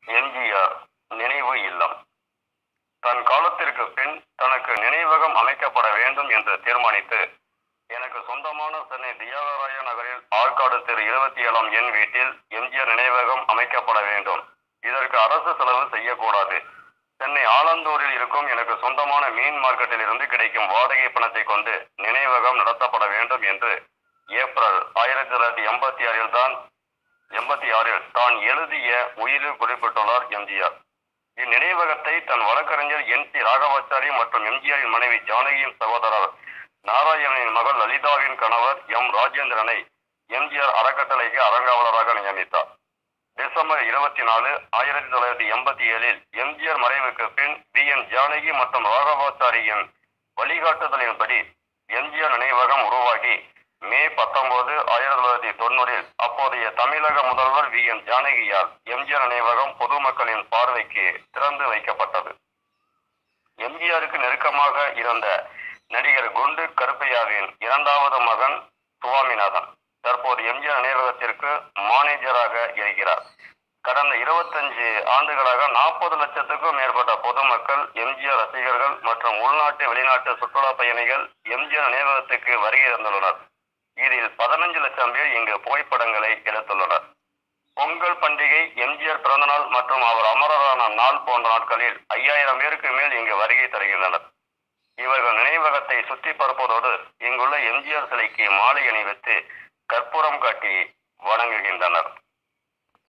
எம்ஜிஆர் நினைவு இல்லம் தன் காலத்திற்கு பின் தனக்கு நினைவகம் அமைக்கப்பட வேண்டும் என்று தீர்மானித்து எனக்கு சொந்தமான சென்னை தியாகராய நகரில் ஆற்காடு தெரு இருபத்தி ஏழாம் எண் வீட்டில் எம்ஜிஆர் நினைவகம் அமைக்கப்பட வேண்டும் இதற்கு அரசு செலவு செய்யக்கூடாது சென்னை ஆலந்தூரில் இருக்கும் எனக்கு சொந்தமான மீன் மார்க்கெட்டில் இருந்து கிடைக்கும் வாடகை பணத்தை கொண்டு நினைவகம் நடத்தப்பட வேண்டும் என்று ஏப்ரல் ஆயிரத்தி தொள்ளாயிரத்தி எண்பத்தி ஆறில் தான் எண்பத்தி ஆறில் தான் எழுதிய உயிரில் குறிப்பிட்டுள்ளார் எம்ஜிஆர் இந்நினைவகத்தை தன் வழக்கறிஞர் என் சி ராகவாச்சாரி மற்றும் எம்ஜிஆரின் மனைவி ஜானகியின் சகோதரர் நாராயணனின் மகள் லலிதாவின் கணவர் எம் ராஜேந்திரனை எம்ஜிஆர் அறக்கட்டளைக்கு அறங்காவலராக நியமித்தார் டிசம்பர் இருபத்தி நாலு ஆயிரத்தி தொள்ளாயிரத்தி எண்பத்தி ஏழில் எம்ஜிஆர் மறைவுக்கு பின் பி என் ஜானகி மற்றும் ராகவாச்சாரியின் வழிகாட்டுதலின்படி எம்ஜிஆர் நினைவகம் உருவாகி மே பத்தொன்பது ஆயிரத்தி தொள்ளாயிரத்தி தொண்ணூறில் அப்போதைய தமிழக முதல்வர் வி என் ஜானகியால் எம்ஜிஆர் நினைவகம் பொதுமக்களின் பார்வைக்கு திறந்து வைக்கப்பட்டது எம்ஜிஆருக்கு நெருக்கமாக இருந்த நடிகர் குண்டு கருப்பையாவின் இரண்டாவது மகன் சுவாமிநாதன் தற்போது எம்ஜிஆர் நினைவகத்திற்கு மானேஜராக இருக்கிறார் கடந்த இருபத்தஞ்சு ஆண்டுகளாக நாற்பது லட்சத்துக்கும் மேற்பட்ட பொதுமக்கள் எம்ஜிஆர் ரசிகர்கள் மற்றும் உள்நாட்டு வெளிநாட்டு சுற்றுலா பயணிகள் எம்ஜிஆர் நினைவகத்துக்கு வருகை தந்துள்ளனர் இதில் பதினஞ்சு லட்சம் பேர் இங்கு புகைப்படங்களை எடுத்துள்ளனர் பொங்கல் பண்டிகை எம்ஜிஆர் பிறந்தநாள் மற்றும் அவர் அமரரான நாள் போன்ற நாட்களில் ஐயாயிரம் பேருக்கு மேல் இங்கு வருகை தருகின்றனர் இவர்கள் நினைவகத்தை சுற்றி பார்ப்பதோடு இங்குள்ள எம்ஜிஆர் சிலைக்கு மாலை அணிவித்து கற்பூரம் காட்டி வணங்குகின்றனர்